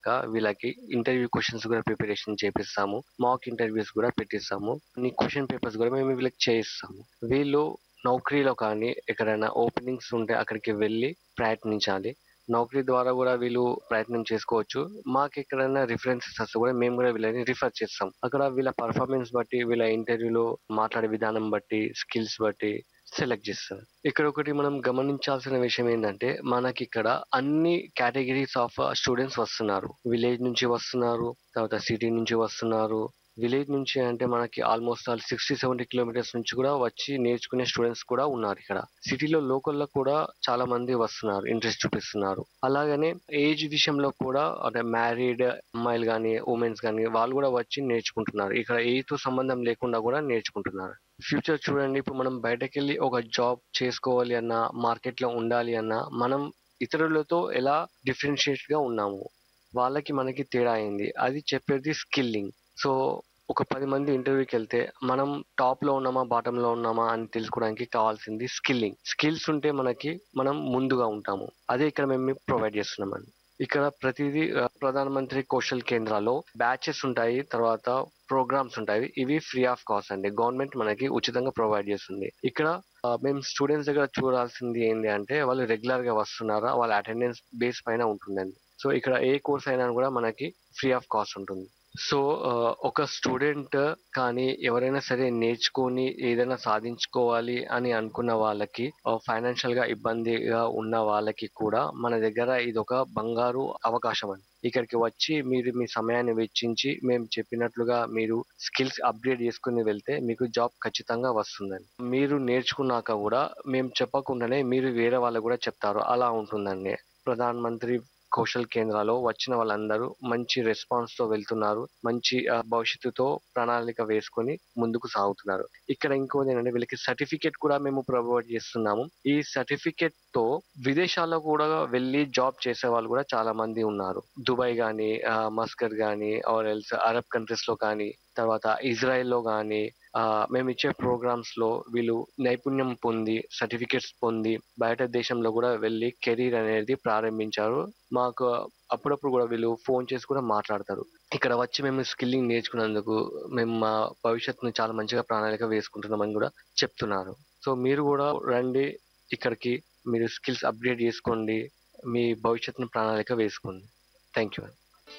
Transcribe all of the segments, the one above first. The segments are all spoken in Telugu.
ఇంకా వీళ్ళకి ఇంటర్వ్యూ క్వశ్చన్స్ కూడా ప్రిపరేషన్ చేపిస్తాము మాక్ ఇంటర్వ్యూస్ కూడా పెట్టిస్తాము నీ క్వశ్చన్ పేపర్స్ కూడా మేము వీళ్ళకి చేయిస్తాము వీళ్ళు నౌకరీలో కానీ ఎక్కడైనా ఓపెనింగ్స్ ఉంటే అక్కడికి వెళ్ళి ప్రయత్నించాలి నౌకరీ ద్వారా కూడా వీళ్ళు ప్రయత్నం చేసుకోవచ్చు మాకు ఎక్కడైనా రిఫరెన్సెస్ వస్తే కూడా మేము కూడా వీళ్ళని రిఫర్ చేస్తాం అక్కడ వీళ్ళ పర్ఫార్మెన్స్ బట్టి వీళ్ళ ఇంటర్వ్యూలో మాట్లాడే విధానం బట్టి స్కిల్స్ బట్టి సెలెక్ట్ చేస్తారు ఇక్కడ ఒకటి మనం గమనించాల్సిన విషయం ఏంటంటే మనకి ఇక్కడ అన్ని కేటగిరీస్ ఆఫ్ స్టూడెంట్స్ వస్తున్నారు విలేజ్ నుంచి వస్తున్నారు తర్వాత సిటీ నుంచి వస్తున్నారు విలేజ్ నుంచి అంటే మనకి almost all sixty seventy kilometres నుంచి కూడా వచ్చి నేర్చుకునే స్టూడెంట్స్ కూడా ఉన్నారు ఇక్కడ సిటీలో లోకల్లో కూడా చాలా మంది వస్తున్నారు ఇంట్రెస్ట్ చూపిస్తున్నారు అలాగనే ఏజ్ విషయంలో కూడా అంటే మ్యారీడ్ అమ్మాయిలు కానీ ఉమెన్స్ కానీ వాళ్ళు కూడా వచ్చి నేర్చుకుంటున్నారు ఇక్కడ ఏజ్ తో సంబంధం లేకుండా కూడా నేర్చుకుంటున్నారు ఫ్యూచర్ చూడండి ఇప్పుడు మనం బయటకు వెళ్ళి ఒక జాబ్ చేసుకోవాలి అన్నా మార్కెట్ లో ఉండాలి అన్నా మనం ఇతరులతో ఎలా డిఫరెన్షియేట్ గా ఉన్నాము వాళ్ళకి మనకి తేడా అయింది అది చెప్పేది స్కిల్లింగ్ సో ఒక పది మంది ఇంటర్వ్యూకి వెళ్తే మనం టాప్ లో ఉన్నామా బాటమ్ లో ఉన్నామా అని తెలుసుకోవడానికి కావాల్సింది స్కిల్లింగ్ స్కిల్స్ ఉంటే మనకి మనం ముందుగా ఉంటాము అదే ఇక్కడ మేము ప్రొవైడ్ చేస్తున్నామండి ఇక్కడ ప్రతిదీ ఆ, ప్రధానమంత్రి కౌశల్ కేంద్రాల్లో బ్యాచెస్ ఉంటాయి తర్వాత ప్రోగ్రామ్స్ ఉంటాయి ఇవి ఫ్రీ ఆఫ్ కాస్ట్ అండి గవర్నమెంట్ మనకి ఉచితంగా ప్రొవైడ్ చేస్తుంది ఇక్కడ ఆ, మేము స్టూడెంట్స్ దగ్గర చూడాల్సింది ఏంటి అంటే వాళ్ళు రెగ్యులర్ గా వస్తున్నారా వాళ్ళ అటెండెన్స్ బేస్ పైన ఉంటుందండి సో ఇక్కడ ఏ కోర్స్ అయినా కూడా మనకి ఫ్రీ ఆఫ్ కాస్ట్ ఉంటుంది సో ఆ, ఒక స్టూడెంట్ కానీ ఎవరైనా సరే నేర్చుకొని ఏదైనా సాధించుకోవాలి అని అనుకున్న వాళ్ళకి ఫైనాన్షియల్ గా ఇబ్బందిగా ఉన్న వాళ్ళకి కూడా మన దగ్గర ఇది ఒక బంగారు అవకాశం అండి ఇక్కడికి వచ్చి మీరు మీ సమయాన్ని వెచ్చించి మేము చెప్పినట్లుగా మీరు స్కిల్స్ అప్గ్రేడ్ చేసుకుని వెళ్తే మీకు జాబ్ ఖచ్చితంగా వస్తుందండి మీరు నేర్చుకున్నాక కూడా మేము చెప్పకుండానే మీరు వేరే వాళ్ళకు కూడా చెప్తారు అలా ఉంటుందండి ప్రధాన మంత్రి కౌశల్ కేంద్రాలో వచ్చిన వాళ్ళందరూ మంచి రెస్పాన్స్ తో వెళ్తున్నారు మంచి ఆ, భవిష్యత్తుతో ప్రణాళిక వేసుకొని ముందుకు సాగుతున్నారు ఇక్కడ ఇంకోటి ఏంటంటే వీళ్ళకి సర్టిఫికేట్ కూడా మేము ప్రొవైడ్ చేస్తున్నాము ఈ సర్టిఫికేట్ తో విదేశాల్లో కూడా వెళ్ళి జాబ్ చేసే వాళ్ళు కూడా చాలా మంది ఉన్నారు దుబాయ్ గానీ ఆ, మస్కట్ గానీ ఆర్ ఎల్స్ అరబ్ కంట్రీస్ లో కానీ తర్వాత ఇజ్రాయెల్ లో కానీ ఆ, మేము ఇచ్చే ప్రోగ్రామ్స్ లో వీళ్ళు నైపుణ్యం పొంది సర్టిఫికేట్స్ పొంది బయట దేశంలో కూడా వెళ్ళి కెరీర్ అనేది ప్రారంభించారు మాకు అప్పుడప్పుడు కూడా వీళ్ళు ఫోన్ చేసి కూడా మాట్లాడతారు ఇక్కడ వచ్చి మేము స్కిల్లింగ్ నేర్చుకున్నందుకు మేము మా భవిష్యత్తును చాలా మంచిగా ప్రణాళిక వేసుకుంటున్నామని కూడా చెప్తున్నారు సో మీరు కూడా రండి ఇక్కడికి మీరు స్కిల్స్ అప్గ్రేడ్ చేసుకోండి మీ భవిష్యత్తును ప్రణాళిక వేసుకోండి థ్యాంక్ యూ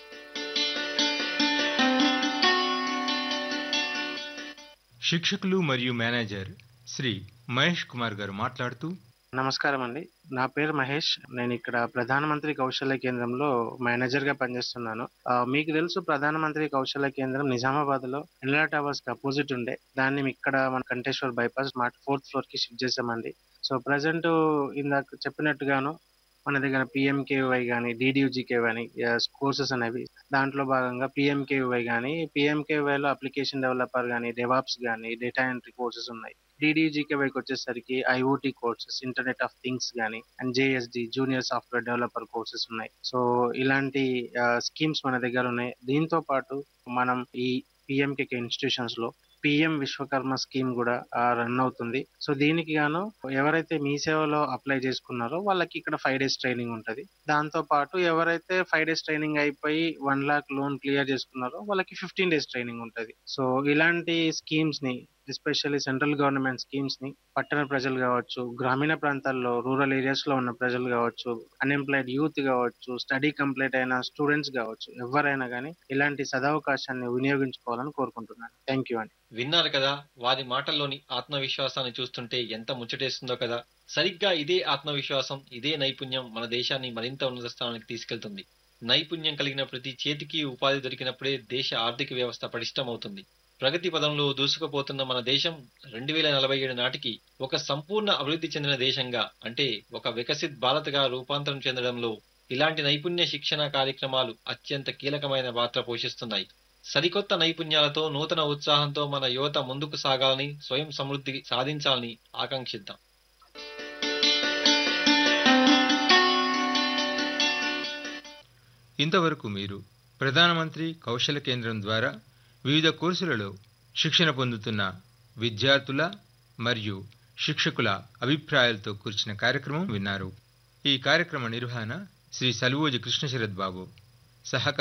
శిక్షకులు మరియు మేనేజర్ శ్రీ మహేష్ కుమార్ గారు మాట్లాడుతూ నమస్కారం అండి నా పేరు మహేష్ నేను ఇక్కడ ప్రధానమంత్రి కౌశల్య కేంద్రంలో మేనేజర్ గా పనిచేస్తున్నాను ఆ, మీకు తెలుసు ప్రధానమంత్రి కౌశల్య కేంద్రం నిజామాబాద్ లో ఎన్లా టవర్స్ కి అపోజిట్ ఉండే దాన్ని ఇక్కడ మన కంటేశ్వర్ బైపాస్ మాట ఫోర్త్ ఫ్లోర్ కి షిఫ్ట్ చేసామండి సో ప్రజెంట్ ఇందాక చెప్పినట్టుగాను మన దగ్గర పిఎంకేవై కానీ డిడియూజీకే కానీ కోర్సెస్ అనేవి దాంట్లో భాగంగా పిఎంకేవై కానీ పిఎంకేవైలో అప్లికేషన్ డెవలపర్ కానీ డెవాప్స్ కానీ డేటా ఎంట్రీ కోర్సెస్ ఉన్నాయి డిడిజికేవైకి వచ్చేసరికి I O T courses internet of things కానీ and J S D junior software developer courses ఉన్నాయి సో ఇలాంటి స్కీమ్స్ మన దగ్గర ఉన్నాయి దీంతో పాటు మనం ఈ పిఎంకేకే ఇన్స్టిట్యూషన్స్ లో పిఎం విశ్వకర్మ స్కీమ్ కూడా రన్ అవుతుంది సో దీనికి గాను ఎవరైతే మీ సేవలో అప్లై చేసుకున్నారో వాళ్ళకి ఇక్కడ ఫైవ్ డేస్ ట్రైనింగ్ ఉంటది దాంతో పాటు ఎవరైతే ఫైవ్ డేస్ ట్రైనింగ్ అయిపోయి వన్ లాక్ లోన్ క్లియర్ చేసుకున్నారో వాళ్ళకి ఫిఫ్టీన్ డేస్ ట్రైనింగ్ ఉంటది సో ఇలాంటి స్కీమ్స్ ని ఎస్పెషల్లీ సెంట్రల్ గవర్నమెంట్ స్కీమ్స్ ని పట్టణ ప్రజలు కావచ్చు గ్రామీణ ప్రాంతాల్లో రూరల్ ఏరియాస్ లో ఉన్న ప్రజలు కావచ్చు అన్ఎంప్లాయిడ్ యూత్ కావచ్చు స్టడీ కంప్లీట్ అయిన స్టూడెంట్స్ కావచ్చు ఎవరైనా కానీ ఇలాంటి సదవకాశాన్ని వినియోగించుకోవాలని కోరుకుంటున్నాను థ్యాంక్ యూ అండి విన్నారు కదా వారి మాటల్లోని ఆత్మవిశ్వాసాన్ని చూస్తుంటే ఎంత ముచ్చటేస్తుందో కదా సరిగ్గా ఇదే ఆత్మవిశ్వాసం ఇదే నైపుణ్యం మన దేశాన్ని మరింత ఉన్నత స్థానానికి తీసుకెళ్తుంది నైపుణ్యం కలిగిన ప్రతి చేతికి ఉపాధి దొరికినప్పుడే దేశ ఆర్థిక వ్యవస్థ పటిష్టమవుతుంది ప్రగతి పదంలో దూసుకుపోతున్న మన దేశం రెండు వేల నలభై ఏడు నాటికి ఒక సంపూర్ణ అభివృద్ధి చెందిన దేశంగా అంటే ఒక వికసిత్ భారత్గా రూపాంతరం చెందడంలో ఇలాంటి నైపుణ్య శిక్షణ కార్యక్రమాలు అత్యంత కీలకమైన పాత్ర పోషిస్తున్నాయి సరికొత్త నైపుణ్యాలతో నూతన ఉత్సాహంతో మన యువత ముందుకు సాగాలని స్వయం సమృద్ధి సాధించాలని ఆకాంక్షిద్దాం ఇంతవరకు మీరు ప్రధానమంత్రి కౌశల కేంద్రం ద్వారా వివిధ కోర్సులలో శిక్షణ పొందుతున్న విద్యార్థుల మరియు శిక్షకుల అభిప్రాయాలతో కూర్చిన కార్యక్రమం విన్నారు ఈ కార్యక్రమ నిర్వహణ శ్రీ సలువోజి కృష్ణశరత్ బాబు సహకార